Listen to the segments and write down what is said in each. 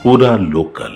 पूरा local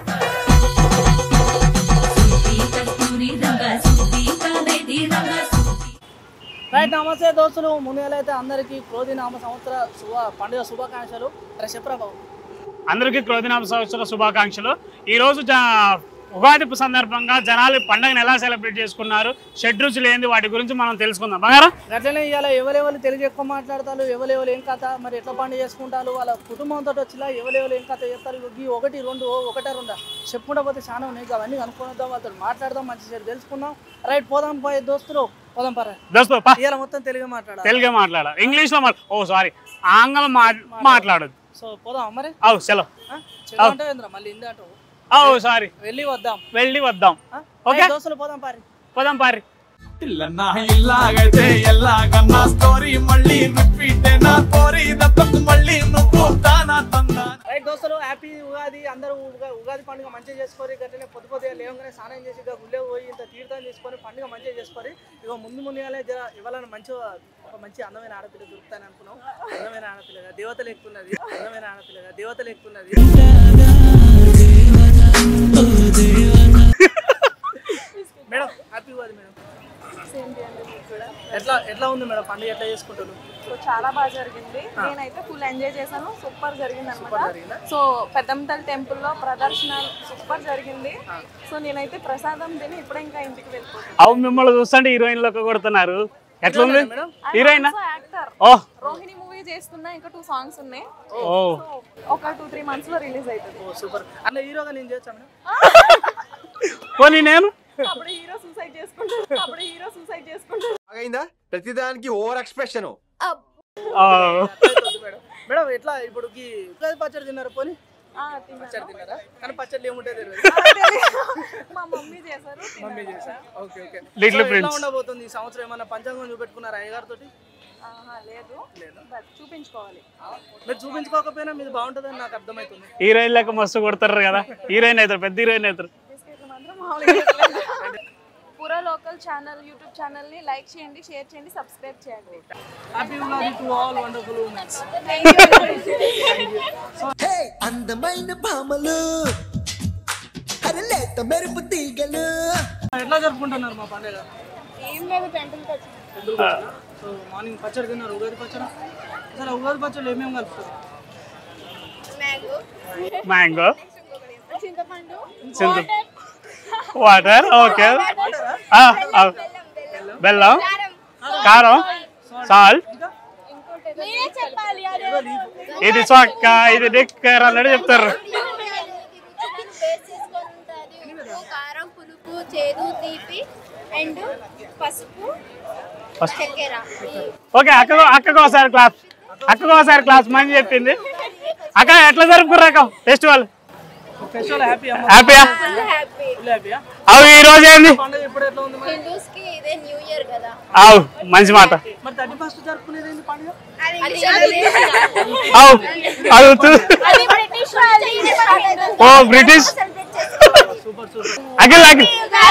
right నమస్తే దోస్తులు ముందుగా అయితే అందరికీ క్రోధి నామ సంవత్సర శుభ పండుగ శుభాకాంక్షలు రే చెప్పరా బాబు అందరికీ క్రోధినామ సంవత్సర శుభాకాంక్షలు ఈ రోజు జ- ఉగాది సందర్భంగా జనాలు పండుగను ఎలా సెలబ్రేట్ చేసుకున్నారు షెడ్ రుచులు ఏంది వాటి గురించి మనం తెలుసుకుందాం బంగారా గట్లనే ఇవాళ ఎవరెవరు తెలుగు ఎక్కువ మాట్లాడతారు ఎవరెవరు ఏం కథ మరి ఎట్లా పండుగ చేసుకుంటారు వాళ్ళ కుటుంబంతో వచ్చిలా ఎవరెవరు ఏం కథ చేస్తారు ఈ ఒకటి రెండు ఒకటే రెండా చెప్పుకుంటా పోతే చాలా ఉన్నాయి అవన్నీ కనుక్కుందాం వాళ్ళతో మాట్లాడదాం మంచి చెడు తెలుసుకుందాం రైట్ పోదాం పోయే దోస్తులు పోదాం పరా దోస్తు పా ఇవాళ మొత్తం తెలుగు మాట్లాడాలి తెలుగే మాట్లాడ ఇంగ్లీష్ లో మాట్లా ఓ సారీ ఆంగ్లం మా మాట్లాడదు సో పోదాం మరి అవు సెలవు ఆ? చెడు అంటే ఏందిరా? మళ్ళీ ఇంది అంటావు అవు సారీ వెళ్ళి వద్దాం వెళ్ళి వద్దాం ఆ? ఓకే. రైట్ దోస్తులు పోదాం పారి పోదాం పారి ಇಲ್ಲನ್ನ ಇಲ್ಲಾಗೈತೆ ಎಲ್ಲಾಗನ್ನ ಸ್ಟೋರಿ ಮಳ್ಳಿ ರಿಪೀಟ್ ನಾ ಕೋರಿ ದತ್ತಕ್ ಮಳ್ಳಿ ನುಗ್ಗು ತಾನ ತಂದ రైట్ దోస్తులు హ్యాపీ ఉగాది అందరూ ఉగా- ఉగాది పండుగ మంచిగా చేసుకోరి గట్లనే పొద్దు పొద్దుగా లేవగానే స్నానం చేసి ఇక గుళ్ళే పోయి ఇంత తీర్థం తీసుకొని పండుగ మంచిగా చేసుకోరి ఇక ముందు ముందుగానే జర ఇవ్వాలని మంచిగా ఒక మంచి అందమైన ఆడపిల్ల దొరుకుతాను అనుకున్నాం అందమైన ఆడపిల్లగా దేవతలు ఎక్కున్నది అందమైన ఆడపిల్లగా దేవతలు ఎక్కున్నది మేడం హ్యాపీ ఉగాది మేడం ఎట్లా ఎట్లా ఉంది మేడం పండుగ ఎట్లా చేసుకుంటున్నారు సో చాలా బాగా జరిగింది నేనైతే ఫుల్ ఎంజాయ్ చేశాను సూపర్ జరిగింది అనమాట జరిగిందా? సో పెద్దంతల్ టెంపుల్ లో ప్రదర్శన సూపర్ జరిగింది సో నేనైతే ప్రసాదం తిని ఇప్పుడే ఇంకా ఇంటికి వెళ్ళిపోతాను అవు మిమ్మల్ని చూస్తుంటే హీరోయిన్ లెక్క కొడుతున్నారు ఎట్లుంది మేడం హీరోయిన్ యాక్టర్ ఓ రోహిణి మూవీ చేస్తున్నా ఇంకా టూ సాంగ్స్ ఉన్నాయి ఓ సో ఒక టూ త్రీ మంత్స్ లో రిలీజ్ అవుతుంది ఓ సూపర్ అన్న హీరోగా నేను చేయొచ్చా మేడం పోనీ నేను అప్పుడు హీరో సూసైడ్ చేసుకుంటాడు అప్పుడు హీరో సూసైడ్ చేసుకుంటాడు బాగైందా ప్రతిదానికి ఓవర్ ఎక్స్ప్రెషన్ ఆ, వద్దు మేడం మేడం ఎట్లా ఇప్పుడు ఈ ఉగాది పచ్చడి తిన్నారు పోనీ ఆ, తిన్నాను. పచ్చడి తిన్నారా కానీ పచ్చడి ఏముంటే తెలియదు మా మమ్మీ చేశారు మమ్మీ చేసా ఓకే ఓకే Little సో ఎట్లా Prince. ఉండబోతుంది ఈ సంవత్సరం ఏమన్నా పంచాంగం చూపెట్టుకున్నారా అయ్యగారు తోటి ఆహా, లేదు బట్ చూపించుకోవాలి మీరు చూపించుకోకపోయినా మీది బాగుంటుందని నాకు అర్థమవుతుంది హీరోయిన్ లెక్క మస్తు కొడతారు కదా హీరోయిన్ అవుతారు పెద్ద హీరోయిన్ అవుతారు బిస్కెట్లు మాత్రం మామూలుగా పూరా లోకల్ ఛానల్ యూట్యూబ్ ఛానల్ ని లైక్ చేయండి షేర్ చేయండి సబ్స్క్రైబ్ చేయండి happy Ugadi to all wonderful womens hey అందమైన భామలు అరే లేత మెరుపు తీగలు ఎట్లా జరుపుకుంటున్నారు మా పండుగ ఏం లేదు టెంపుల్కి వచ్చి సో మార్నింగ్ పచ్చడి తిన్నారు ఉగాది పచ్చడి అసలు ఉగాది పచ్చడి ఏమేమి కలుపుతారు మ్యాంగో చింతపండు చింత వాటర్ ఓకే బెల్లం కారం సాల్ట్ మీరే చెప్పాలి ఇది చొక్క ఇది డిక్కర్ అన్నట్టు చెప్తారు ఉప్పు కారం పులుపు చేదు తీపి అండ్ పసుపు పసుపు. చక్కెర ఓకే అక్క అక్కకు ఒకసారి క్లాస్ అక్కకు ఒకసారి క్లాస్ మంచి చెప్పింది అక్క ఎట్లా జరుపుకుర్రు అక్క ఫెస్టివల్ ఫెస్టివల్ హ్యాపీ అమ్మ హ్యాపీయా హ్యాపీ హ్యాపీయా అవు ఈ రోజు ఏంది పండుగ ఇప్పుడు ఎట్లా ఉంది మరి హిందూస్ కి ఇదే న్యూ ఇయర్ కదా అవు మంచి మాట మరి థర్టీ ఫస్ట్ జరుపుకునేది ఏంది పండుగ అవు అవు చూ- బ్రిటిష్ ఓ British super super Akhil Akhil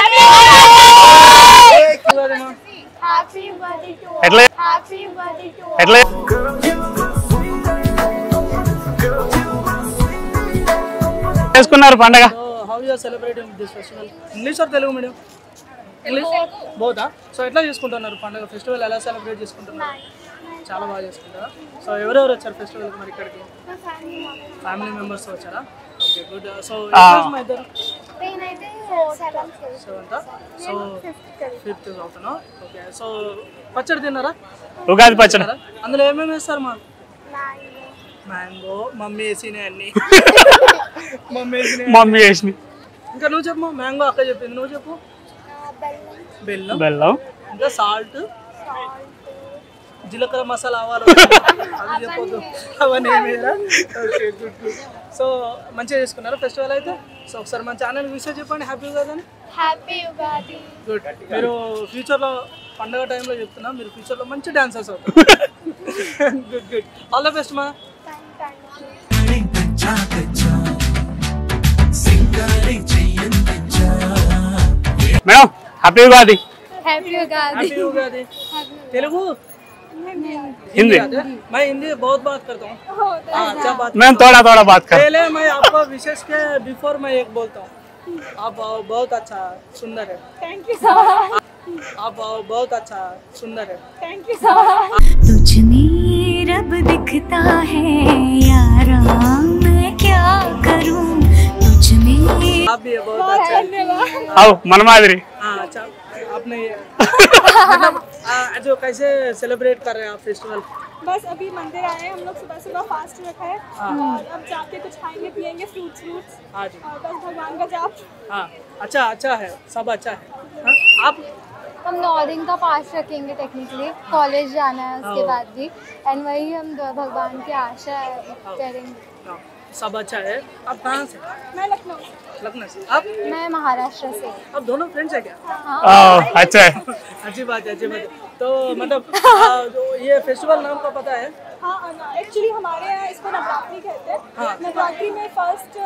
happy Ugadi to ఎట్లా హ్యాపీ ఉగాది టు ఎట్లా చేసుకున్నారు పండగ how you celebrating this festival English or Telugu medium English బోదా సో ఎట్లా చేసుకుంటున్నారు పండుగ ఫెస్టివల్ ఎలా సెలబ్రేట్ చేసుకుంటున్నారు చాలా బాగా చేసుకుంటారా సో ఎవరెవరు వచ్చారు ఫెస్టివల్కి మరి ఇక్కడికి ఫ్యామిలీ మెంబర్స్ వచ్చారా ఓకే గుడ్ సో మా ఇద్దరు నేనైతే సెవెన్ సెవెంత్ సో ఫిఫ్త్ అవుతున్నాం ఓకే సో పచ్చడి తిన్నారా ఉగాది పచ్చడి తిన్నారా? అందులో ఏమేమి వేస్తారు మా మ్యాంగో మమ్మీ వేసినాయి అన్ని మమ్మీ వేసినాయి మమ్మీ వేసిన ఇంకా నువ్వు చెప్పు మ్యాంగో అక్క చెప్పింది నువ్వు చెప్పు బెల్లం బెల్లం ఇంకా సాల్ట్ జీలకర్ర మసాలా ఆవాలు అవి చెప్పొద్దు అవన్నీ ఏమేరా ఓకే గుడ్ గుడ్ సో మంచిగా చేసుకున్నారా ఫెస్టివల్ అయితే సో ఒకసారి మన ఛానల్ విషయం చెప్పండి హ్యాపీ కదని హ్యాపీ ఉగాది గుడ్ మీరు ఫ్యూచర్లో పండగ టైంలో చెప్తున్నా మీరు ఫ్యూచర్లో మంచి డాన్సర్స్ అవుతారు good good all the best మా madam happy Ugadi happy Ugadi happy Ugadi Telugu Hindi आते हैं? मैं हिंदी बहुत बात करता हूँ हाँ, अच्छा बात मैं थोड़ा थोड़ा बात कर पहले मैं आपको विशेष के बिफोर मैं एक बोलता हूँ आप अ, बहुत अच्छा सुंदर है थैंक यू सो मच आप अ, बहुत अच्छा सुंदर है थैंक यू सो मच तुझ में रब दिखता है यारा मैं क्या करूं तुझ में आप भी बहुत अच्छा धन्यवाद आओ मन मादिरी हाँ अच्छा आपने ये मतलब आ, जो कैसे सेलिब्रेट कर रहे हैं आप फेस्टिवल बस अभी मंदिर आए हैं हम लोग सुबह सुबह फास्ट रखा है और अब जाके कुछ खाएंगे पिएंगे फ्रूट्स फ्रूट्स हाँ जी और बस भगवान का जाप हाँ अच्छा अच्छा है सब अच्छा है हाँ? आप हम नौ दिन का पास रखेंगे टेक्निकली कॉलेज जाना है उसके बाद भी एंड वही हम भगवान की आशा करेंगे हाँ, सब अच्छा है आप कहाँ से मैं लखनऊ लखनऊ से आप मैं महाराष्ट्र से आप दोनों फ्रेंड्स है क्या आओ अच्छा है अच्छी बात है अच्छी बात है तो मतलब आ, जो ये फेस्टिवल नाम का पता है हाँ एक्चुअली हमारे यहाँ इसको नवरात्रि कहते हैं नवरात्रि में फर्स्ट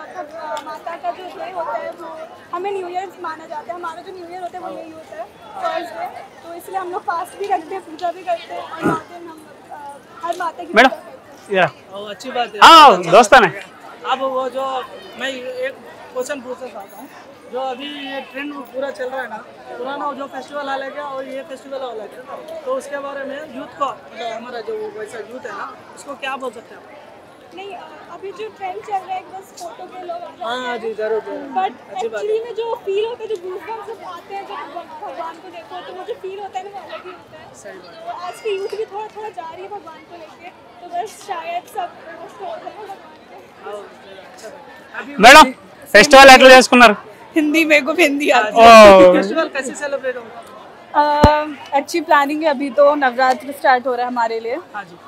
माता का जो डे होता है वो हमें न्यू ईयर माना जाता है हमारा जो न्यू ईयर होता है वो यही होता है फर्स्ट डे तो इसलिए हम लोग फास्ट भी रखते हैं पूजा भी करते हैं और नौ दिन हम अ, हर माता की मैडम पूजा करते हैं इधर ओ, अच्छी बात है हाँ अच्छा दोस्तान है अब वो जो मैं एक क्वेश्चन पूछना चाहता हूँ जो अभी ये ट्रेंड पूरा चल रहा है ना पुराना जो फेस्टिवल अलग है और ये फेस्टिवल अलग है तो उसके बारे में यूथ को मतलब हमारा जो वैसा यूथ है ना उसको क्या बोल सकते हैं आप नहीं अ, अभी जो ट्रेंड चल रहा है कि बस फोटो के लोग आ जाते हाँ हैं जी जरूर जरूर बट अच्छी बात एक्चुअली में जो फील होता है जो गूजबम्स जब आते हैं जब भगवान को देखो तो वो जो फील होता है ना वो अलग ही होता है सही बात तो आज की यूथ भी थोड़ा थोड़ा जा रही है भगवान को लेके तो बस शायद सब बस हो जाए भगवान के हाँ, अच्छा बात। अभी మేడం ఫెస్టివల్ ఎట్లా చేసుకున్నారు हिंदी मेरे को हिंदी आती ఓ फेस्टिवल कैसे सेलिब्रेट होगा है अच्छी प्लानिंग है अभी तो नवरात्र स्टार्ट हो रहा है हमारे लिए हाँ जी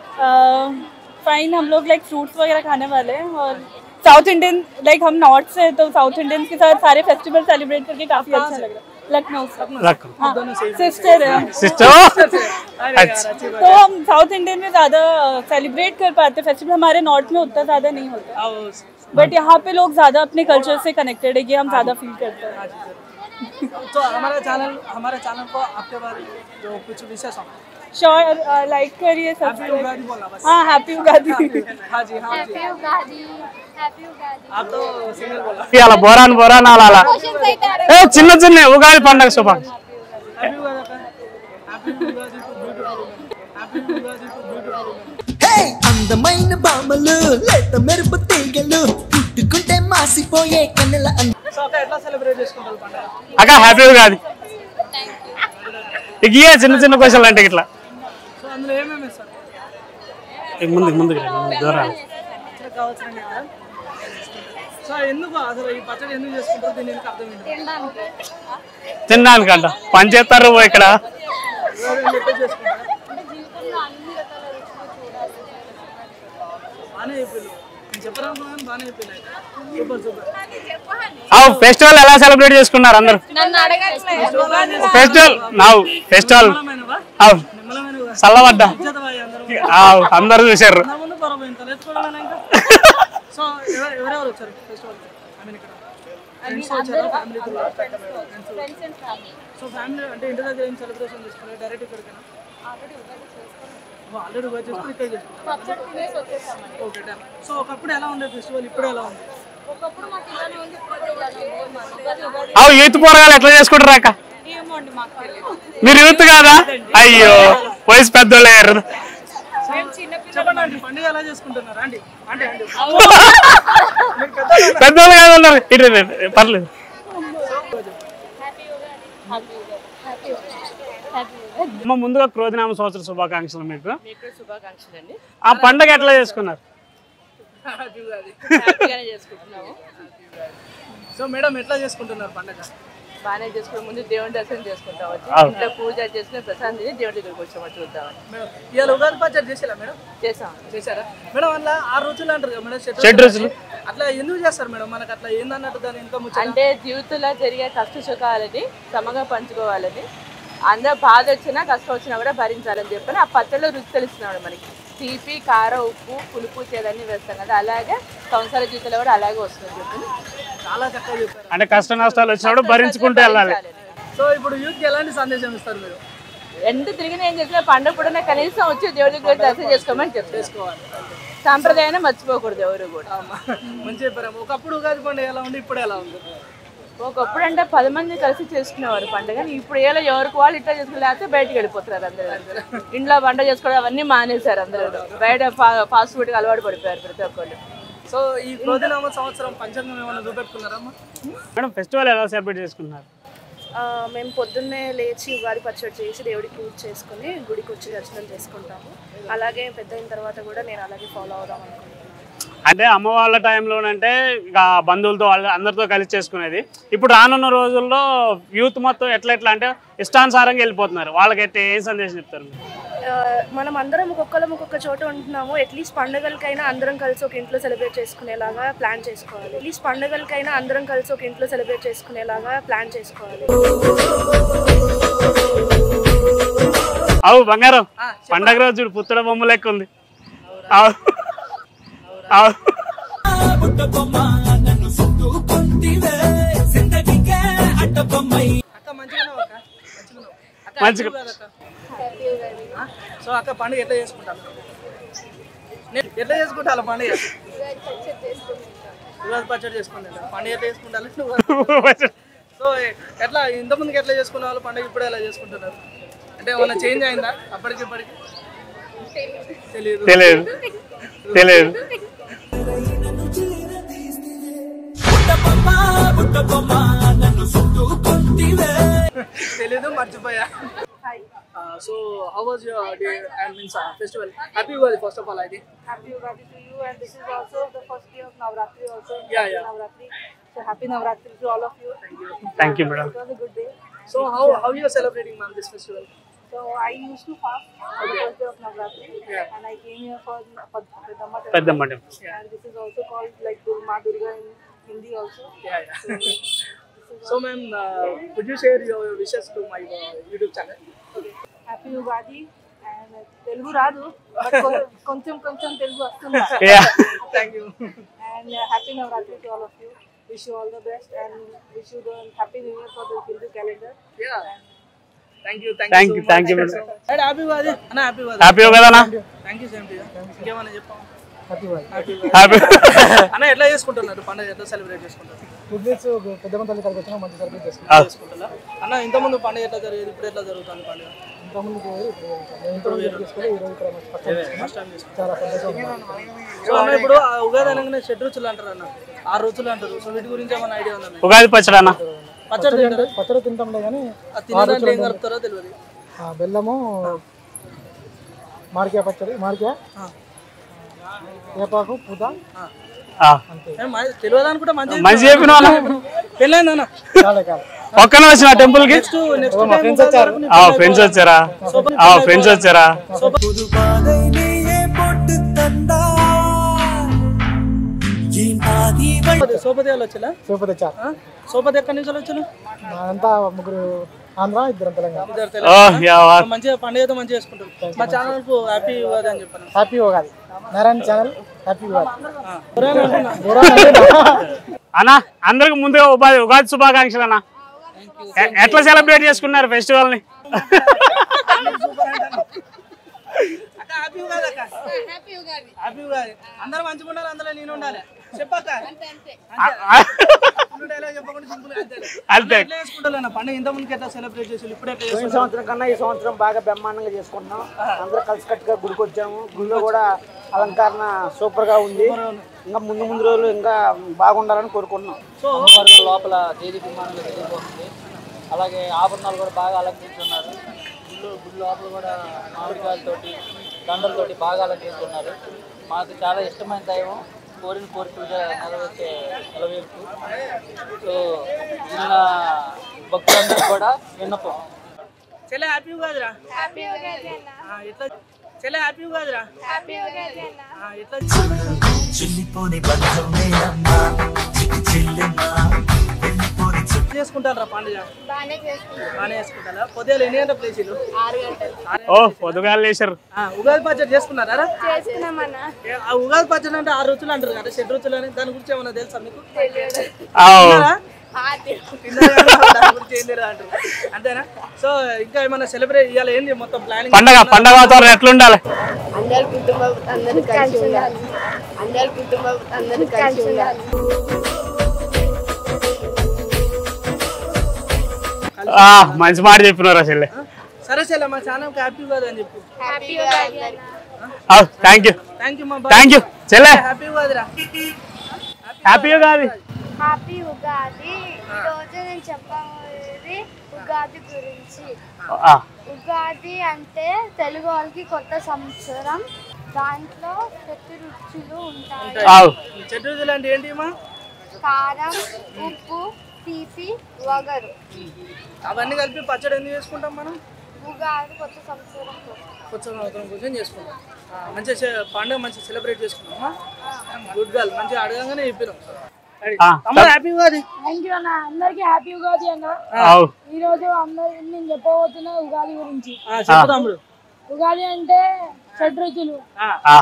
फाइन हम लोग लाइक फ्रूट्स वगैरह खाने वाले हैं और साउथ इंडियन लाइक हम नॉर्थ से तो साउथ इंडियंस के साथ सारे फेस्टिवल सेलिब्रेट करके काफी अच्छा लग रहा है लखनऊ से రక్ हाँ सिस्टर है సిస్టర్ अरे यार अच्छी बात तो हम साउथ इंडियन में ज़्यादा सेलिब्रेट कर पाते हैं फेस्टिवल हमारे नॉर्थ में उतना ज़्यादा नहीं होता आओ बट यहाँ पे लोग ज़्यादा अपने कल्चर से कनेक्टेड है कि हम ज़्यादा फील करते हैं हाँ जी जरूर तो हमारा चैनल हमारे चैनल को आपके बारे में जो कुछ विशेष हो श्योर लाइक करिए हैप्पी सब्सक्राइब उगादी बोलना बस हाँ हैप्पी उगादी हाँ जी हाँ जी हैप्पी उगादी हैप्पी उगादी आप तो सिंगल बोला ఇవాళ బోరాన్ బోరాన్ అలా क्वेश्चन అయితే आ ఏ చిన్న చిన్న ఉగాది పండగ శుభాకాంక్షలు happy Ugadi happy Ugadi to beautiful happy Ugadi to beautiful hey అందమైన భామలు లేత మెరుపు తీగలు పుట్టుకుంటే మాసిపోయే కన్నెల అంద సో అక్క ఎట్లా సెలబ్రేట్ చేసుకుంటారు పండుగ అక్క హ్యాపీ ఉగాది ఇక ఇయే చిన్న చిన్న క్వశ్చన్లు అంటే ఇట్లా సో అందులో ఏమేమి ఇస్తారు ఇక ముందుకు ముందుకు రా, ముందుకు దూరం ఇట్లా కావాల్సిన ఇక్కడ సో ఎందుకు అసలు ఈ పచ్చడి ఎందుకు చేసుకుంటారు దీని ఎందుకు అర్థం ఏంటి తినడానికంట పని చేస్తారు ఇక్కడ ఎవరు ఎట్లా చేసుకుంటారు బాగానే అయిపోయింది నేను చెప్పాలనుకున్నాను బాగానే అయిపోయింది సూపర్ సూపర్ అవు ఫెస్టివల్ ఎలా సెలబ్రేట్ చేసుకున్నారు అందరు నన్ను అడగట్లేదు ఫెస్టివల్ నావు ఫెస్టివల్ నిమ్మలమైనవా అవు నిమ్మలమైనవా చల్లబడ్డా ఇజ్జతవాయి అందరూ అవు అందరు చూసారు నా ముందు పొరపాటు ఇంత లేచుకోవడమేనా ఇంకా సో ఎవరు ఎవరెవరు వచ్చారు ఫెస్టివల్ ఐ మీన్ ఇక్కడ ఫ్రెండ్స్ వచ్చారా ఫ్యామిలీ సో ఫ్యామిలీ అంటే ఇంటి దగ్గర ఏం సెలబ్రేషన్ చేసుకున్నారు డైరెక్ట్ ఇక్కడికైనా ఆల్రెడీ ఉగాది చేసుకుని ఇక్కడ చేసుకున్నారు ఓకే డన్ సో ఒకప్పుడు ఎలా ఉండేది ఫెస్టివల్ ఇప్పుడు ఎలా ఉంది అవు యూత్ పోరగాలు ఎట్లా చేసుకుంటారు అక్క మీరు యూత్ కాదా అయ్యో వయసు పెద్దోళ్ళు అయ్యారు చెప్పండి అండి పండుగ ఎలా చేసుకుంటున్నారు అండి అంటే అండి పెద్దోళ్ళు కాదు ఉన్నారు ఇటు ఇటు, ఇటు, పర్లేదు అమ్మ ముందుగా క్రోధినామ సంవత్సర శుభాకాంక్షలు మీకు శుభాకాంక్షలు అండి ఆ పండగ ఎట్లా చేసుకున్నారు హ్యాపీగానే చేసుకుంటున్నాము సో మేడం ఎట్లా చేసుకుంటున్నారు పండుగ బాగానే చేసుకుని ముందు దేవుని దర్శనం చేసుకుంటాం వచ్చి అవును. ఇంట్లో పూజ చేసుకుని ప్రసాదం తిని దేవుడి దగ్గరికి వచ్చామని చూద్దామని మేడం ఇవాళ ఉగాది పచ్చడి చేసేలా మేడం చేసాం చేశారా మేడం అట్లా ఆరు రోజులు అంటారు కదా మేడం షెడ్ షెడ్ రోజులు. అట్లా ఎందుకు చేస్తారు మేడం మనకు అట్లా ఏందన్నట్టు దాని ఇంకా ముచ్చట అంటే జీవితంలో జరిగే కష్ట సుఖాలని సమగా పంచుకోవాలని అందరూ బాధ వచ్చినా కష్టం వచ్చినా కూడా భరించాలని చెప్పని ఆ పచ్చడిలో రుచి తెలుస్తున్నాడు మనకి తీపి కారం ఉప్పు పులుపు చేదన్నీ వేస్తాం కదా అలాగే సంసార జీవితంలో కూడా అలాగే వస్తుంది చెప్పని చాలా చక్కగా చెప్పారు అంటే కష్ట నష్టాలు వచ్చినప్పుడు భరించుకుంటూ వెళ్ళాలి సో ఇప్పుడు యూత్కి ఎలాంటి సందేశం ఇస్తారు మీరు ఎంత తిరిగినా ఏం చేసినా పండుగ కూడా నాకు కనీసం వచ్చి దేవుడి దగ్గర వచ్చి దర్శనం చేసుకోమని చెప్తాను చేసుకోవాలి సాంప్రదాయాన్ని మర్చిపోకూడదు ఎవరు కూడా అమ్మా, మంచి చెప్పారు ఒకప్పుడు ఉగాది పండుగ ఎలా ఉంది ఇప్పుడు ఎలా ఉంది ఒకప్పుడు అంటే పది మంది కలిసి చేసుకునేవారు పండుగ ఇప్పుడు ఏలో ఎవరికి వాళ్ళు ఇట్లా చేసుకుని లేకపోతే బయటకు వెళ్ళిపోతున్నారు అందరూ ఇంట్లో వంట చేసుకోవడం అవన్నీ మానేశారు అందరూ బయట ఫాస్ట్ ఫుడ్కి అలవాటు పడిపోయారు ప్రతి ఒక్కళ్ళు సో ఈ క్రోధినామ సంవత్సరం పంచాంగం ఏమైనా చూపెట్టుకున్నారమ్మా మేడం ఫెస్టివల్ ఎలా సెలబ్రేట్ చేసుకున్నారు ఆ, మేము పొద్దున్నే లేచి ఉగాది పచ్చడి చేసి దేవుడికి పూజ చేసుకుని గుడికి వచ్చి దర్శనం చేసుకుంటాము అలాగే పెద్ద అయిన తర్వాత కూడా నేను అలాగే ఫాలో అవుదాం అనుకుంటున్నాను అంటే అమ్మ వాళ్ళ టైంలోనంటే ఇక బంధువులతో వాళ్ళ అందరితో కలిసి చేసుకునేది ఇప్పుడు రానున్న రోజుల్లో యూత్ మొత్తం ఎట్లా ఎట్లా అంటే ఇష్టానుసారంగా వెళ్ళిపోతున్నారు వాళ్ళకి ఎట్లా ఏం సందేశం చెప్తారు మీరు? ఆ, మనం అందరం ఒక్కొక్కరం ఒక్కొక్క చోట ఉంటున్నాము అట్లీస్ట్ పండుగలకైనా అందరం కలిసి ఒక ఇంట్లో సెలబ్రేట్ చేసుకునేలాగా ప్లాన్ చేసుకోవాలి అట్లీస్ట్ పండుగలకైనా అందరం కలిసి ఒక ఇంట్లో సెలబ్రేట్ చేసుకునేలాగా ప్లాన్ చేసుకోవాలి అవు బంగారం పండగ రోజు చూడు పుత్తడ బొమ్మ లెక్క ఉంది అవు అవు అక్క మంచిగా ఉన్నావా అక్క మంచిగా ఉన్నావా? అక్క మంచిగా. happy ఉగాది అక్క. ఆ? సో అక్క పండుగ ఎట్లా చేసుకుంటాను నేను ఎట్లా చేసుకుంటాను పండుగ ఉగాది పచ్చడి చేసుకుంటాను పండుగ ఎట్లా చేసుకుంటాను నువ్వు సో ఎట్లా ఇంతకుముందుకు ఎట్లా చేసుకునే వాళ్ళు పండుగ ఇప్పుడు ఎలా చేసుకుంటున్నారు అంటే ఏమన్నా చేంజ్ అయిందా అప్పటికి ఇప్పటికి తెలియదు తెలియదు తెలియదు తెలీదు మర్చిపోయా so how was your day and means festival happy Ugadi first of all I think Happy Ugadi to you, and this is also the first day of Navratri. Also, Yeah, happy yeah. Navratri. So happy Navratri to all of you. Thank you. Thank you madam It was a good day. So how how you are celebrating ma'am this festival So I used to fast on the Okay. first day of Navratri, Yeah. and I came here for for Peddamma temple. పెద్దమ్మ temple. And this is also called like Dur- Ma Durga in Hindi also. Yeah, yeah. So, ma'am, uh, could you share your wishes to my uh, YouTube channel? Okay. Happy Ugadi. And Telugu రాదు but కొంచెం కొంచెం తెలుగు వస్తుంది Yeah. Thank you. and uh, happy Navratri to all of you. Wish you all the best and wish you the happy new year for the Hindu calendar. Yeah. Thank you. Thank, Thank you. you, so thank much. you, madam. And happy Ugadi. అన్న happy Ugadi happy కదనా thank you same to ఇంకేమన్నా చెప్పాము happy Ugadi happy happy అన్న ఎట్లా చేసుకుంటున్నారు పండుగ ఎట్లా celebrate చేసుకుంటారు గుడ్ డేస్ పెద్దమ్మ తల్లి కలిపి వచ్చినా మంచి సెలబ్రేట్ చేసుకుంటాం చేసుకుంటారా అన్న ఇంతకుముందు పండుగ ఎట్లా జరిగేది ఇప్పుడు ఎట్లా జరుగుతుంది పండుగ ఇంతకుముందు పోయి ఇప్పుడు నేను ఇంట్లో చేసుకొని ఈ రోజు ఇక్కడ మంచి ఫస్ట్ టైం చేసుకున్నాం. ఫస్ట్ టైం చేసుకుంటారు చాలా సంతోషంగా ఉంది. సో అన్న ఇప్పుడు ఆ ఉగాది అనగానే షెడ్ రుచులు అంటారు అన్న ఆరు రుచులు అంటారు సో వీటి గురించి ఏమైనా ఐడియా ఉందా మీకు? ఉగాది పచ్చడి అన్న పచ్చడి అంటే తింటారా? పచ్చడి తింటాంలే కానీ ఆ తినడానికి ఏం కలుపుతారో తెలియదు ఆ, బెల్లము మామిడికాయ పచ్చడి మామిడికాయ వేపాకు పూత ఆ. ఏం మా- తెలియదు అనుకుంటే మంచి మంచి చెప్పిన వాళ్ళ పెళ్ళైందన్న చాలా కాదు ఒక్కనే వచ్చిన టెంపుల్ కి నెక్స్ట్ నెక్స్ట్ మా ఫ్రెండ్స్ వచ్చారు ఆ ఫ్రెండ్స్ వచ్చారా ఆ ఫ్రెండ్స్ వచ్చారా సోపతి వాళ్ళు వచ్చా సూపర్ తెచ్చారు సోపతి ఎక్కడి నుంచి వచ్చాను అంతా ముగ్గురు ఆంధ్ర ఇద్దరు తెలంగాణ ఇద్దరు ఓ తెలంగాణ. యా వా- మంచిగా పండుగ అయితే మంచిగా చేసుకుంటాం మా ఛానల్ కు హ్యాపీ ఉగాది అని చెప్పాను happy Ugadi Narayana channel happy Ugadi ఎవరైనా అనుకున్నా? దూరం అంటే అన్న అందరికి ముందుగా ఉగాది ఉగాది శుభాకాంక్షలు అన్న ఎ- ఎట్లా సెలబ్రేట్ చేసుకున్నారు ఫెస్టివల్ ని అక్క హ్యాపీ ఉగాది అక్క హ్యాపీ ఉగాది అందరూ మంచిగా ఉండాలి అందులో నేను ఉండాలి చెప్పక్క ఫుల్ డైలాగ్ చెప్పకుండా సింపుల్ అంతే అంతే. ఎట్లా చేసుకుంటారు అన్న పండుగ ఇంత ముందుకు ఎట్లా సెలబ్రేట్ చేసి ఇప్పుడు ఎట్లా పోయిన చేసుకుంటారు సంవత్సరం కన్నా ఈ సంవత్సరం బాగా బ్రహ్మాండంగా చేసుకుంటున్నాం అందరూ కలిసికట్టుగా గుడికి వచ్చాము గుడిలో కూడా అలంకరణ సూపర్ గా ఉంది ఇంకా ముందు ముందు రోజులు ఇంకా బాగుండాలని కోరుకుంటున్నాం సో అమ్మవారి లోపల దేవి విమానంలో తిరిగిపోతుంది అలాగే ఆభరణాలు కూడా బాగా అలంకరించున్నారు గుళ్ళు గుడి లోపల కూడా మామిడికాయలతోటి దండలతోటి బాగా అలంకరిస్తున్నారు మాకు చాలా ఇష్టమైన దైవం కోరిన కోరికలు నెరవేర్చే నెలవేర్పు సో నిన్న భక్తులందరూ కూడా విన్నపం చెల్లె హ్యాపీ ఉగాదిరా హ్యాపీ ఉగాది అన్న ఆ, ఎట్లా చెల్లె హ్యాపీ ఉగాదిరా హ్యాపీ ఉగాది అన్న ఆ, ఎట్లా చేసుకుంటారా పండుగ బాగానే చేసుకుంటాం బాగానే చేసుకుంటారా పొద్దుగా ఎన్ని గంటల ప్లేసీలు ఆరు గంటలు ఓ పొద్దుగాలు లేచారు ఉగాది పచ్చడి చేసుకున్నారా చేసుకున్నామన్న ఏ, ఆ ఉగాది పచ్చడి అంటే ఆరు రుచులు అంటారు కదా షెడ్ రుచులు అని దాని గురించి ఏమన్నా తెలుసా మీకు ఆ, తిన్నారా? తిన్నారు కానీ దాని గురించి ఏం తెలియదు అంటారు అంతేనా సో ఇంకా ఏమైనా సెలబ్రేట్ ఇవ్వాలి ఏంది మొత్తం ప్లానింగ్ పండగ పండగ వాతావరణం ఎట్లుండాలి అందరి కుటుంబం అందరూ కలిసి ఉండాలి అందరి కుటుంబం అందరూ కలిసి ఉండాలి ఆ, మంచి మాట చెప్పినారు అసలు సరే సరే మా ఛానల్ హ్యాపీ కాదు అని చెప్పు happy thank you thank you మా థ్యాంక్ యూ చెల్లె హ్యాపీ కాదురా హ్యాపీగా కాదు హ్యాపీ ఉగాది ఈరోజు నేను చెప్పబోయేది ఉగాది గురించి ఆ, ఉగాది అంటే తెలుగు వాళ్ళకి కొత్త సంవత్సరం దాంట్లో ప్రతి రుచులు ఉంటాయి ఆవు. చెట్టు రుజులు అంటే ఏంటి మా కారం ఉప్పు తీపి వగరు అవన్నీ కలిపి పచ్చడి ఎందుకు చేసుకుంటాం మనం ఉగాది కొత్త సంవత్సరం కొత్త సంవత్సరం కోసం చేసుకుంటాం ఆ, మంచిగా చే- పండుగ మంచిగా సెలబ్రేట్ చేసుకున్నామా గుడ్ గర్ల్ మంచిగా అడగంగానే చెప్పినాం ఆ, అమ్మ హ్యాపీ ఉగాది థ్యాంక్ యూ అన్న అందరికి హ్యాపీ ఉగాది అన్న ఆవు. ఈ రోజు అందరు నేను చెప్పబోతున్నా ఉగాది గురించి ఆ, చెప్పు తమ్ముడు ఉగాది అంటే షడ్ రుచులు ఆ,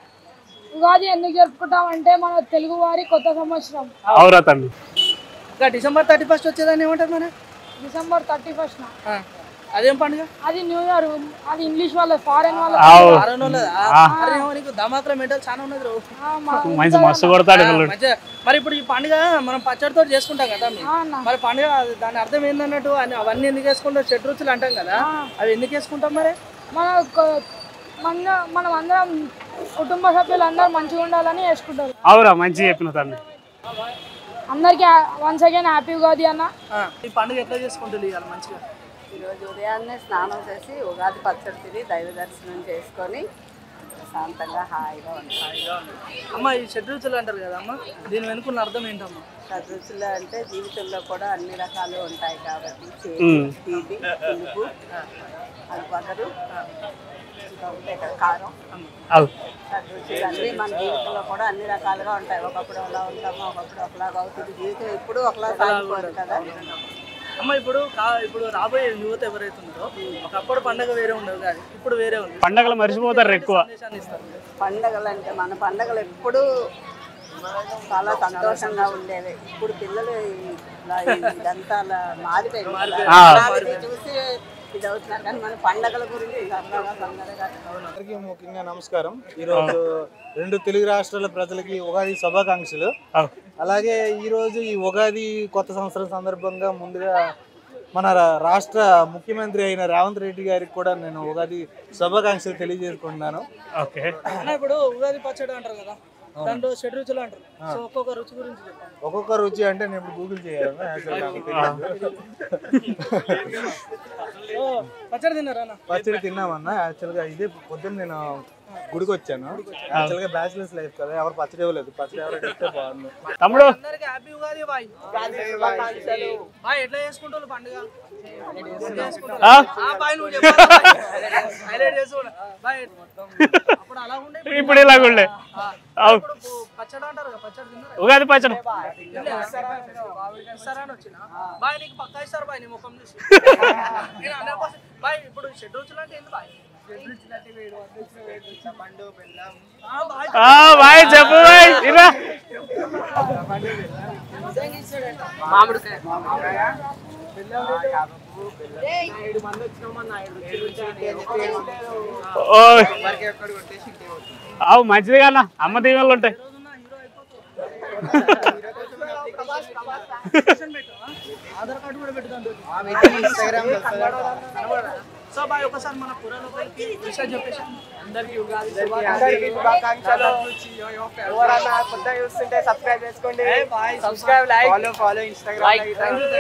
ఉగాది ఎందుకు జరుపుకుంటాం అంటే మన తెలుగు వారి కొత్త సంవత్సరం అవురా తమ్మి ఇంకా డిసెంబర్ థర్టీ ఫస్ట్ వచ్చేదాన్ని ఏమంటారు మరి డిసెంబర్ థర్టీ ఫస్ట్ ఆ, అదేం పండుగ అది న్యూ ఇయర్ అది ఇంగ్లీష్ వాళ్ళ ఫారెన్ వాళ్ళ ఆవు. వారం రోజులదా? ఆ. అరే ఏమో నీకు దమాకుల మెటల్ చాలా ఉన్నది రో. మంచి మస్తు కొడతాడు ఆ, పిల్లడు. మంచిగా. మరి ఇప్పుడు ఈ పండుగ మనం పచ్చడితో చేసుకుంటాం కదా మేము. ఆ, అన్న. మరి పండుగ అది- దాని అర్థం ఏందన్నట్టు అని అవన్నీ ఎందుకు వేసుకుంటాం షెడ్ రుచులు అంటాం కదా అవి ఎందుకు వేసుకుంటాం మరి మన కొ- మన మనం అందరం కుటుంబ సభ్యులందరూ మంచిగా ఉండాలని వేసుకుంటారు అవురా మంచిగా చెప్పిన తమ్మి అందరికి వన్స్ అగైన్ హ్యాపీ ఉగాది అన్న ఆ, ఈ పండుగ ఎట్లా చేసుకుంటుంది ఇవాళ మంచిగా ఈరోజు ఉదయాన్నే స్నానం చేసి ఉగాది పచ్చడి తిని దైవ దర్శనం చేసుకొని ప్రశాంతంగా హాయిగా ఉంటాం హాయిగా ఉంది. అమ్మ ఈ షెడ్ రుచులు అంటారు కదా అమ్మ దీని వెనుకున్న అర్థం ఏంటమ్మా షడ్రుచులు అంటే జీవితంలో కూడా అన్ని రకాలు ఉంటాయి కాబట్టి చేదు, మ్మ్. తీపి పులుపు అది పగరు ఇంకా ఉంటాయి కదా కారం అవు షడ్రుచులు అన్నీ మన జీవితంలో కూడా అన్ని రకాలుగా ఉంటాయి ఒకప్పుడు అలా ఉంటాము ఒకప్పుడు ఒకలాగా అవుతుంది జీవితం ఎప్పుడు ఒకలా సాగిపోదు కదా అమ్మ ఇప్పుడు కా- ఇప్పుడు రాబోయే యువత ఎవరైతే ఉందో ఒకప్పుడు పండుగ వేరే ఉండదు కానీ ఇప్పుడు వేరే ఉంది పండగలు మర్చిపోతారు ఎక్కువ సందేశాన్ని ఇస్తారు పండగలు అంటే మన పండగలు ఎప్పుడూ చాలా సంతోషంగా ఉండేవి ఇప్పుడు పిల్లలు ఇలా ఇదంతా అలా మారిపోయింది ఆ. హడావిడి చూసి ఇది అవుతున్నారు కానీ మన పండగల గురించి సరదాగా సందడిగా అందరికీ ముఖ్యంగా నమస్కారం ఈరోజు రెండు తెలుగు రాష్ట్రాల ప్రజలకి ఉగాది శుభాకాంక్షలు అలాగే ఈరోజు ఈ ఉగాది కొత్త సంవత్సరం సందర్భంగా ముందుగా మన రా- రాష్ట్ర ముఖ్యమంత్రి అయిన రేవంత్ రెడ్డి గారికి కూడా నేను ఉగాది శుభాకాంక్షలు తెలియజేసుకుంటున్నాను ఓకే అన్న ఇప్పుడు ఉగాది పచ్చడి అంటారు కదా దాంట్లో షెడ్ రుచులు అంటారు సో ఒక్కొక్క రుచి గురించి చెప్పండి ఒక్కొక్క రుచి అంటే నేను ఇప్పుడు గూగుల్ చేయాలి యాక్చువల్గా నాకు తెలియదు. ఓ, పచ్చడి తిన్నారా అన్న పచ్చడి తిన్నామన్నా యాక్చువల్గా ఇదే పొద్దున్న నేను గుడికి వచ్చాను యాక్చువల్గా బ్యాచిలర్స్ లైఫ్ కదా ఎవరు పచ్చడి ఇవ్వలేదు పచ్చడి ఎవరు ఇస్తే బాగుంది తమ్ముడు అందరికి హ్యాపీ ఉగాది బాయ్ బాయ్ ఎట్లా చేసుకుంటారు పండుగ ఎట్లా చేసుకుంటారు? ఆ? ఆ, బాయ్ నువ్వు చెప్పాలి హైలైట్ చేసుకోండి బాయ్ అప్పుడు అలా ఉండే ఇప్పుడు ఇలాగ ఉండే అవు ఇప్పుడు పచ్చడి అంటారు కదా పచ్చడి తిన్నారా ఉగాది పచ్చడి ఇస్తారా అని వచ్చిన బాయ్ నీకు పక్కా ఇస్తారు బాయ్ నీ ముఖం చూసి నేను అనే కోసం బాయ్ ఇప్పుడు షెడ్ రుచులు అంటే ఏంటి బాయ్ షెడ్ రుచులు అంటే వేడు పండు బెల్లం ఆ, బాయ్ ఆ, బాయ్ చెప్పు బాయ్ ఇరా మామిడికాయ ఓ అవు మంచిది కన్నా అమ్మ దీవెనలు ఉంటాయి ఆధార్ కార్డు కూడా పెట్టుదాం సో బాయ్ ఒకసారి మన పురాలోకి విషయం చెప్పేసి అందరికీ ఉగాది అందరికీ శుభాకాంక్షలు ఎవరన్నా కొత్తగా చూస్తుంటే సబ్స్క్రైబ్ చేసుకోండి subscribe like follow follow Instagram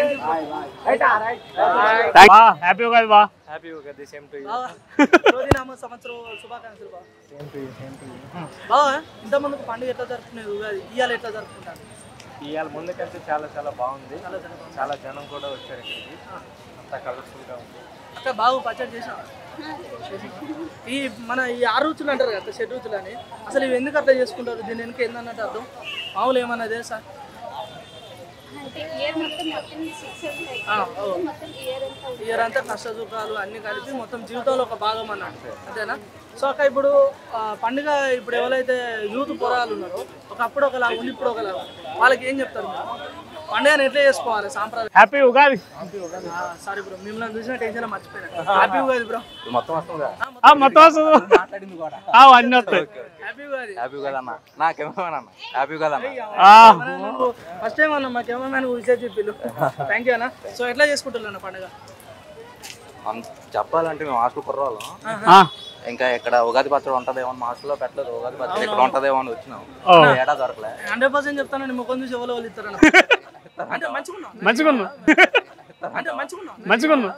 బా హ్యాపీ ఉగాది బా happy Ugadi same to you రోజునామ సంవత్సరం శుభాకాంక్షలు బా బావా ఇంత ముందుకు పండుగ ఎట్లా జరుపుకునేది ఉగాది ఇవాళ ఎట్లా జరుపుకుంటారు ఇవాళ ముందుకంటే చాలా చాలా బాగుంది చాలా జనం కూడా వచ్చారు ఇక్కడికి అంతా కలర్ఫుల్ గా ఉంది అక్క బాగు పచ్చడి చేసాం ఈ మన ఈ ఆరు రుచులు అంటారు కదా షెడ్ రుచులు అని అసలు ఇవి ఎందుకు అట్లా చేసుకుంటారు దీని వెనుక ఏందన్నట్టు అర్థం మామూలు ఏమన్నా తెలుసా అంటే ఇయర్ మొత్తం మొత్తం సిక్స్ ఉంటాయి ఆ, ఓ. మొత్తం ఇయర్ అంతా ఇయర్ అంతా కష్ట సుఖాలు అన్ని కలిపి మొత్తం జీవితంలో ఒక భాగం అన్నట్టు అంతేనా సో అక్క ఇప్పుడు ఆ, పండుగ ఇప్పుడు ఎవరైతే యూత్ పొరాలు ఉన్నారో ఒకప్పుడు ఒకలా ఉండి ఇప్పుడు ఒకలా వాళ్ళకి ఏం చెప్తారు మీరు? పండుగను ఎట్లా చేసుకోవాలి సాంప్రదాయం హ్యాపీ ఉగాది సారీ బ్రో మిమ్మల్ని చూసిన టెన్షన్ మర్చిపోయినా హ్యాపీ ఉగాది బ్రో మొత్తం వస్తుందా ఆ, మొత్తం వస్తుంది ఆ, అన్నీ వస్తాయి హ్యాపీ ఉగాది హ్యాపీ కదా అన్న నా కెమెరా అన్న హ్యాపీ కదా అన్న ఆ. ఫస్ట్ టైం అన్న మా కెమెరామెన్ విషయం చెప్పిల్లు థ్యాంక్ యూ అన్న సో ఎట్లా చేసుకుంటున్నాను పండుగ అంత- చెప్పాలంటే మేము హాస్టల్ కుర్రాళ్ళం ఆ. ఇంకా ఇక్కడ ఉగాది పచ్చడి ఉంటదేమో అని హాస్టల్లో పెట్టలేదు ఉగాది పచ్చడి ఇక్కడ ఉంటదేమో అని వచ్చినాం ఓ. ఏడా దొరకలే హండ్రెడ్ పర్సెంట్ చెప్తాను ముఖం చూసి ఎవరో వాళ్ళు ఇస్తారన్న అంటే మంచిగా మంచిగున్నా అంటే మంచిగా మంచిగున్నా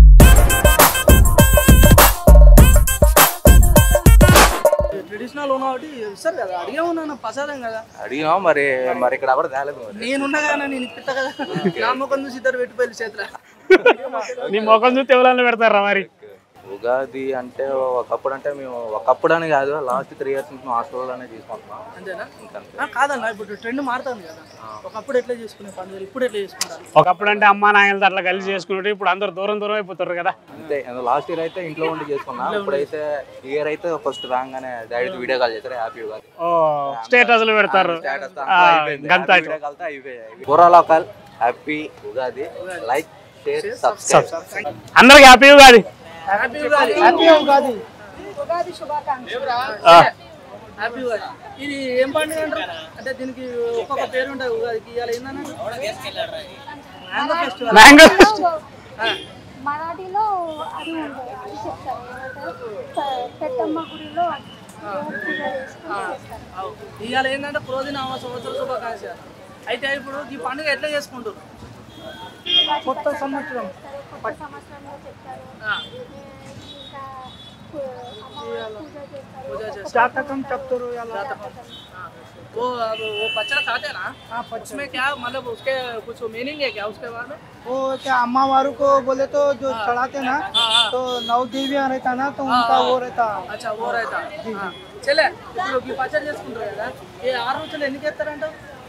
ట్రెడిషనల్ ఉన్న ఒకటి ఇస్తారు కదా అడిగే ఉన్నాను ప్రసాదం కదా అడిగినాం మరి మరి ఇక్కడ ఎవరు తేలేదు మరి నేనుండగా నేను ఇప్పిస్తా కదా నా ముఖం చూసి ఇద్దరు పెట్టిపోయి చేతుల నీ ముఖం చూస్తే ఎవరన్నా పెడతారా మరి ఉగాది అంటే ఒకప్పుడు అంటే మేము ఒకప్పుడు అని కాదు లాస్ట్ త్రీ ఇయర్స్ నుంచి మేము హాస్టల్లోనే తీసుకుంటున్నాం అంతేనా ఇంకంతే ఆ, కాదన్న ఇప్పుడు ట్రెండ్ మారుతుంది కదా ఒకప్పుడు ఎట్లా చేసుకునే పండుగలు ఇప్పుడు ఎట్లా చేసుకుంటారు ఒకప్పుడు అంటే అమ్మా నాయనలతో అట్లా కలిసి చేసుకుంటే ఇప్పుడు అందరు దూరం దూరం అయిపోతారు కదా అంతే లాస్ట్ ఇయర్ అయితే ఇంట్లో ఉండి చేసుకున్నాం ఇప్పుడైతే ఇయర్ అయితే ఫస్ట్ రాగానే డైరెక్ట్ వీడియో కాల్ చేస్తారు హ్యాపీ ఉగాది ఓ స్టేటస్లు పెడతారు స్టేటస్ ఆ, గంత వీడియో కాల్ అయిపోయాయి పూరా local happy Ugadi like share subscribe అందరికి happy Ugadi happy Ugadi happy Ugadi Ugadi శుభాకాంక్షలు ఆ. హ్యాపీ ఉగాది ఇది ఏం పండుగ అంటారు అంటే దీనికి ఒక్కొక్క పేరు ఉంటుంది ఉగాదికి ఇవాళ ఏందన్నా మ్యాంగో ఫెస్టివల్ మ్యాంగో మరాఠీలో అది ఉంటుంది అది చెప్తారు ఏమంటారు? పె- పెద్దమ్మ గుడిలో దేవుడి పూజ చేసుకుని చేస్తారు. ఇవాళ ఏంటంటే క్రోధినామ సంవత్సర శుభాకాంక్ష అయితే ఇప్పుడు ఈ పండుగ ఎట్లా చేసుకుంటారు కొత్త సంవత్సరం కొత్త సంవత్సరంలో చెప్తారు ఆ. ఇంకా పు- అమ్మవారి పూజ చేస్తారు పూజ చేస్తారు. జాతకం చెప్తారు ఇలా वो अब वो पचड़ा खाते हैं ना हाँ उसमें क्या मतलब उसके कुछ मीनिंग है क्या उसके बारे में वो क्या अम्मावारू को बोले तो जो चढ़ाते ना तो नौ देवियां रहता ना तो उनका वो रहता अच्छा वो रहता हाँ. చలే ఇప్పుడు ఈ పచ్చడి చేసుకుంటారు కదా ఈ ఆరు రోజులు ఎన్ని చేస్తారంట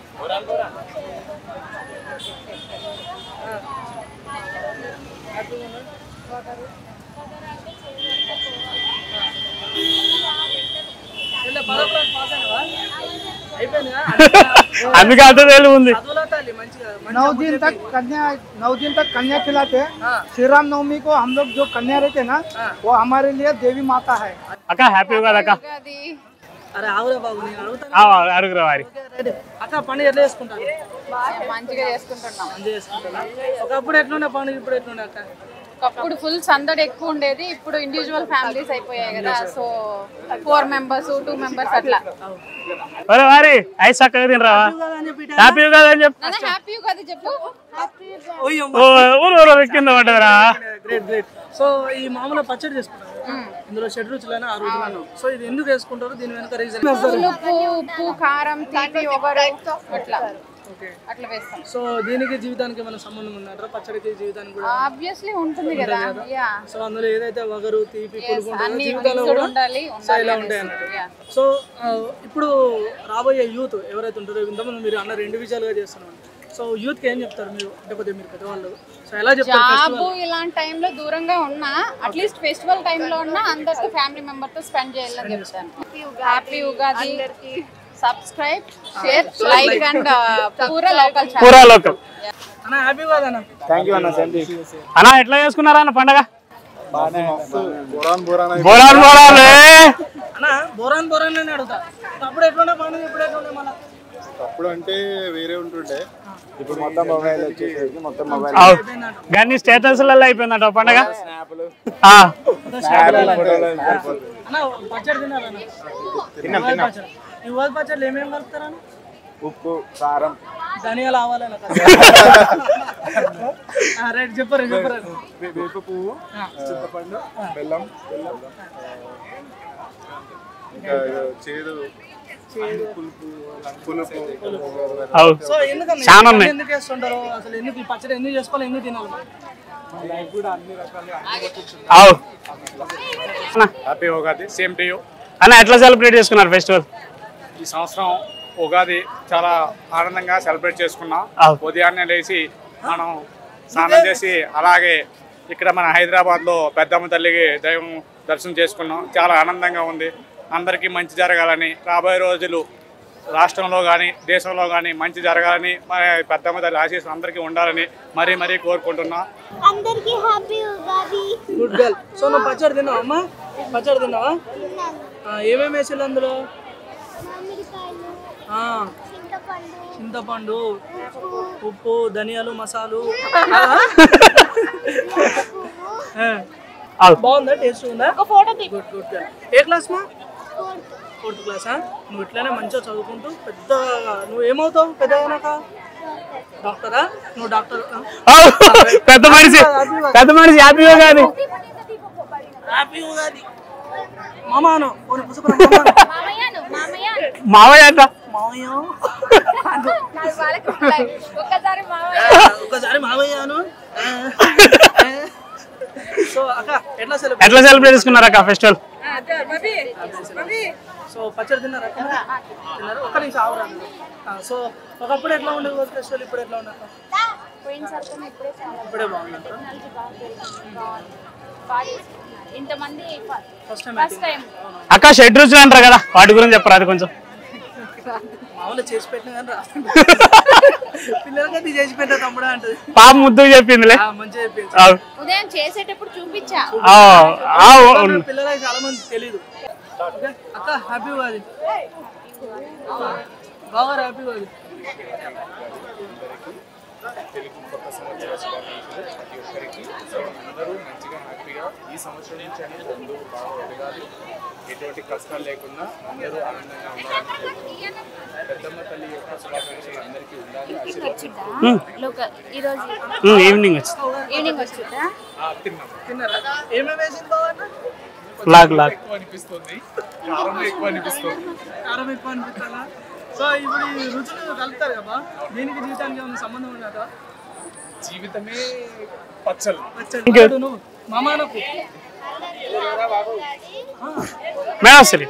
పదో క్లాస్ పాస్ అయినవా అయిపోయిందా అందుకే అంత తెలివి ఉంది చదువులో తల్లి మంచిగా नौ दिन तक कन्या नौ दिन तक कन्या खिलाते श्री राम नवमी को हम लोग जो कन्या रहते ना वो हमारे लिए देवी माता है అక్క హ్యాపీ ఉగాది అక్క అరే ఆవురా బాబు నేను అడుగుతాను ఆ, అడుగురా వారి రెడీ. అక్క పండుగ ఎట్లా చేసుకుంటారు మంచిగా చేసుకుంటున్నాం మంచిగా చేసుకుంటారా ఒకప్పుడు ఎట్లుండే పండుగ ఇప్పుడు ఎట్లుండే అక్క ఒకప్పుడు ఫుల్ సందడి ఎక్కువ ఉండేది ఇప్పుడు ఇండివిజువల్ ఫ్యామిలీస్ అయిపోయాయి కదా so four members two members అట్లా ఒరే వారి ఐస్ చక్కగా తినరా హ్యాపీ ఉగాది అని చెప్పు నాన్న హ్యాపీ కదా చెప్పు ఓ, ఊరు ఊరు కింద పడ్డదిరా గ్రేట్ గ్రేట్ సో ఈ మామూలు పచ్చడి చేసుకుంటారు ఇందులో షెడ్ రుచులైన ఆ రుచులను సో ఇది ఎందుకు వేసుకుంటారు దీని వెనుక రీజన్ పులుపు ఉప్పు కారం తీపి ఒగరు అట్లా అట్లా వేస్తాం సో దీనికి జీవితానికి ఏమైనా సంబంధం ఉందంటారా పచ్చడికి జీవితానికి కూడా ఆబ్వియస్లీ ఉంటుంది కదా యా సో అందులో ఏదైతే వగరు తీపి పులుపు ఉంటుందో అన్ని జీవితంలో mixed కూడా ఉండాలి, సో ఇలా ఉండాలి ఉంటాయి అనేసి. అన్నమాట Yeah. సో ఆ, ఇప్పుడు రాబోయే యూత్ ఎవరైతే ఉంటారో ఇంతకుముందు మీరు అన్నారు ఇండివిజువల్ గా చేస్తున్నారు సో యూత్ కి ఏం చెప్తారు మీరు అంటే కొద్దిగా మీరు పెద్దవాళ్ళు సో ఎలా చెప్తారు జాబ్ festival? ఇలాంటి టైంలో దూరంగా ఉన్నా అట్లీస్ట్ ఫెస్టివల్ టైంలో ఉన్నా అందరితో ఫ్యామిలీ మెంబర్ తో స్పెండ్ చేయాలని చెప్తాను happy Ugadi subscribe share like and పూరా లోకల్ పూరా లోకల్ అన్న హ్యాపీ కాదు అన్న థ్యాంక్ యూ అన్న సేమ్ అన్న ఎట్లా చేసుకున్నారా అన్న పండగ బాగానే బురాన్ బురాన్ బోరాలు బోరాలే అన్న బోరాన్ బోరాన్ అని అడుగుతా అప్పుడు ఎట్లుండే పండుగ ఇప్పుడు ఎట్లుండే మళ్ళీ అప్పుడు అంటే వేరే ఉంటుండే ఇప్పుడు మొత్తం మొబైల్ వచ్చేసరికి మొత్తం మొబైల్ అవు. గన్ని స్టేటస్లలో అయిపోయిందట పండగ ఆ. అన్న పచ్చడి తిన్నారన్న తిన్నాం, ఉగాది తిన్నాం. పచ్చడి. ఈ ఉగాది పచ్చడి ఏమేమి కలుపుతారన్న ఉప్పు కారం ధనియాలు ఆవాలన్న రైట్ చెప్పరు చెప్పరు వేప పువ్వు చింతపండు బెల్లం బెల్లం ఇంకా ఏదో చేదు పులుపు పులుపు అవు. సో ఎందుకన్నా చాలా ఇవన్నీ ఉన్నాయి. ఎందుకు వేస్తుంటారు అసలు ఎందుకు ఈ పచ్చడి ఎందుకు చేసుకోవాలి ఎందుకు తినాలి మరి? లైఫ్ కూడా అన్ని రకాలుగా అవు. Happy Ugadi same to you అన్న ఎట్లా సెలబ్రేట్ చేసుకున్నారు ఫెస్టివల్ ఈ సంవత్సరం ఉగాది చాలా ఆనందంగా సెలబ్రేట్ చేసుకున్నాం అవును. ఉదయాన్నే లేచి మనం స్నానం చేసి అలాగే ఇక్కడ మన హైదరాబాద్లో పెద్దమ్మ తల్లికి దైవం దర్శనం చేసుకున్నాం చాలా ఆనందంగా ఉంది అందరికీ మంచి జరగాలని రాబోయే రోజులు రాష్ట్రంలో కానీ దేశంలో కానీ మంచి జరగాలని మన పెద్దమ్మ తల్లి ఆశీస్సులు అందరికీ ఉండాలని మరీ మరీ కోరుకుంటున్నా అందరికీ happy Ugadi good girl so నువ్వు పచ్చడి తిన్నావా అమ్మా పచ్చడి తిన్నావా ఆ, ఏమేమి వేసారు అందులో మామిడికాయలు ఆ, చింతపండు చింతపండు ఉప్పు ధనియాలు మసాలు ఆ. బాగుందా టేస్ట్ ఉందా ఒక ఫోటో గుడ్ గుడ్ గర్ల్ ఏ క్లాస్ మా ఫోర్త్ క్లాసా నువ్వు ఇట్లానే మంచిగా చదువుకుంటూ పెద్ద నువ్వు ఏమవుతావు పెద్దగా డాక్టరా నువ్వు డాక్టర్ పెద్ద మనిషి పెద్ద మనిషి హ్యాపీగా కానీ హ్యాపీ ఉగాది మామాను ఓని పుసుకురా మామాను మావయ్య అంట మామయ్య ఒక్కసారి ఒకసారి మామయ్యను సో అక్క ఎట్లా సెలబ్రేట్ ఎట్లా సెలబ్రేట్ చేసుకున్నారు అక్క ఫెస్టివల్ సో పచ్చడి తిన్నారా అక్క? తిన్నారు ఒక్క నిమిషం ఆవురా సో ఒకప్పుడు ఎట్లా ఉండేది ఫెస్టివల్ ఇప్పుడు ఎట్లా ఉండదు ఇప్పుడే బాగుంది ఇంతమంది ఫస్ట్ ఫస్ట్ టైం అక్క షెడ్ రుచులు అంటారు కదా వాటి గురించి చెప్పరా అది కొంచెం మామూలు చేసి పెట్టిన కానీ రా పిల్లలకైతే చేసి పెట్టా తమ్ముడా అంటది పాప ముద్దు చెప్పిందిలే ఆ, మంచిగా చెప్పింది ఆ, ఉదయం చేసేటప్పుడు చూపించా ఆ, ఆ, పిల్లలు- పిల్లలకి చాలా మంది తెలియదు ఓకే అక్క హ్యాపీ ఉగాది బాగా హ్యాపీ ఉగాది తెలుగు కొత్త సంవత్సర శుభాకాంక్షలు ప్రతి ఒక్కరికి సో అందరూ మంచిగా హ్యాపీగా ఈ సంవత్సరం నుంచి అనేది అందరూ బాగా ఎదగాలి ఎటువంటి కష్టాలు లేకుండా అందరూ ఆనందంగా ఉండాలని కోరుకుంటున్నాను. పెద్దమ్మ తల్లి యొక్క శుభాకాంక్షలు అందరికీ ఉండాలి ఆశీర్వాదం లోకల్ ఈరోజు ఉమ్, ఈవినింగ్ వచ్చి ఈవినింగ్ వచ్చిందా ఆ, తిన్నాం తిన్నారా ఏమేమి వేసింది బాగా లాగ్ లాగ్ ఎక్కువ అనిపిస్తుంది కారం ఎక్కువ అనిపిస్తుంది కారం ఎక్కువ అనిపిస్తుందా సో ఇప్పుడు ఈ రుచులు కలుపుతారు కదా దీనికి జీవితానికి ఏమైనా సంబంధం ఉన్నదా జీవితమే పచ్చలు పచ్చడి మామా నాకు మేడం సరే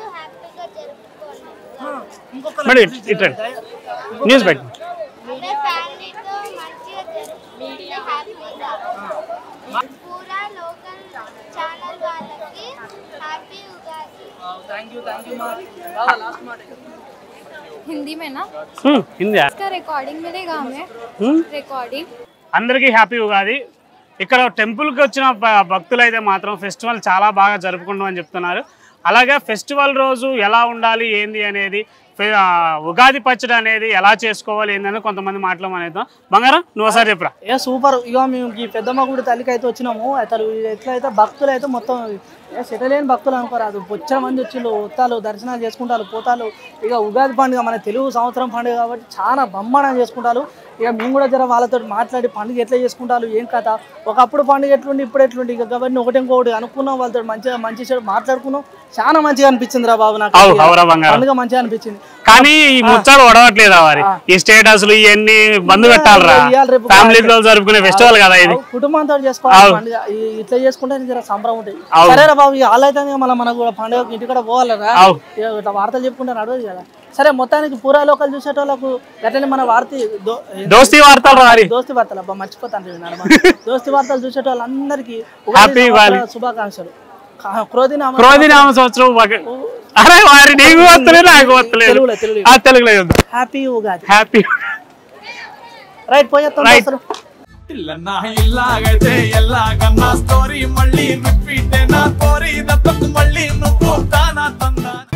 ఇంకొక మేడం ఇట్- ఇట్రండి న్యూస్ పెట్టి అంటే ఫ్యామిలీతో మంచిగా జరుపుకుంటే హ్యాపీగా పూరా లోకల్ ఛానల్ వాళ్ళకి happy Ugadi thank you thank you మా బాగా లాస్ట్ మాట हिंदी में ना ఉమ్, హిందీ इसका रिकॉर्डिंग मिलेगा हमें Hmm? रिकॉर्डिंग అందరికీ హ్యాపీ ఉగాది ఇక్కడ టెంపుల్కి వచ్చిన భ- భక్తులు అయితే మాత్రం ఫెస్టివల్ చాలా బాగా జరుపుకుంటామని చెప్తున్నారు అలాగే ఫెస్టివల్ రోజు ఎలా ఉండాలి ఏంది అనేది ఫె- ఆ, ఉగాది పచ్చడి అనేది ఎలా చేసుకోవాలి ఏందని కొంతమంది మాటలు మనం బంగారం నువ్వు ఒకసారి చెప్పురా ఏ సూపర్ ఇక మేము ఈ పెద్దమ్మ గుడి తల్లికి అయితే వచ్చినాము అసలు ఎట్లా అయితే భక్తులు అయితే మొత్తం ఏ సెటలేని భక్తులు అనుకోరాదు బొచ్చ మంది వచ్చిళ్ళు వస్తాలు దర్శనాలు చేసుకుంటారు పోతాలు ఇక ఉగాది పండుగ మన తెలుగు సంవత్సరం పండుగ కాబట్టి చాలా బ్రహ్మాండంగా చేసుకుంటారు ఇక మేము కూడా జర వాళ్ళతో మాట్లాడి పండుగ ఎట్లా చేసుకుంటారు ఏం కథ ఒకప్పుడు పండుగ ఎట్లుండి ఇప్పుడు ఎట్లుండి ఇక కాబట్టి ఒకటి ఇంకొకటి అనుకున్నాం వాళ్ళతో మంచిగా మంచి చెడు మాట్లాడుకున్నాం చాలా మంచిగా అనిపించింది రా బాబు నాకు అవు, అవురా బంగారం. పండుగ మంచిగా అనిపించింది కానీ ఈ ముచ్చాలు ఒడవట్లేదా వారి ఈ స్టేటస్లు ఇవన్నీ బంద్ పెట్టాలరా ఇవాళ రేపు ఫ్యామిలీతో జరుపుకునే ఫెస్టివల్ కదా ఇది కుటుంబంతో చేసుకోవాలి అవును. పండుగ ఈ- ఇట్లా చేసుకుంటే జర సంబరం ఉంటుంది అవును. సరేరా బాబు ఇక వాళ్ళైతే మళ్ళీ మనకు కూడా పండుగ ఇంటికాడ పోవాలరా అవును. ఇక ఇట్లా వార్తలు చెప్పుకుంటే నడవదు కదా సరే మొత్తానికి పూరా లోకల్ చూసేటోళ్ళకు గట్లనే మన వార్త దో- దోస్తీ వార్తలు రా హరి. దోస్తి వార్తలు అబ్బా మర్చిపోతాను నేను నడమ. దోస్తి వార్తలు చూసేటోళ్ళందరికీ Happy ఉగాది Diwali. సంవత్సర శుభాకాంక్షలు కా- క్రోధి నామ క్రోధి నామ సంవత్సరం ఒక- అరే వారి నీకు వస్తలేదు నాకు వస్తలేదు తెలుగులో, తెలుగులో. ఆ, తెలుగులో చూద్దాం హ్యాపీ ఉగాది హ్యాపీ రైట్ పోయేస్తాం Right. దోస్తులు. ఇల్లన్నా ఇల్లాగైతే ఎల్లాగన్నా స్టోరీ మళ్ళీ రిపీట్ నా కోరి దత్తకు మళ్ళీ నువ్వు తానా తందా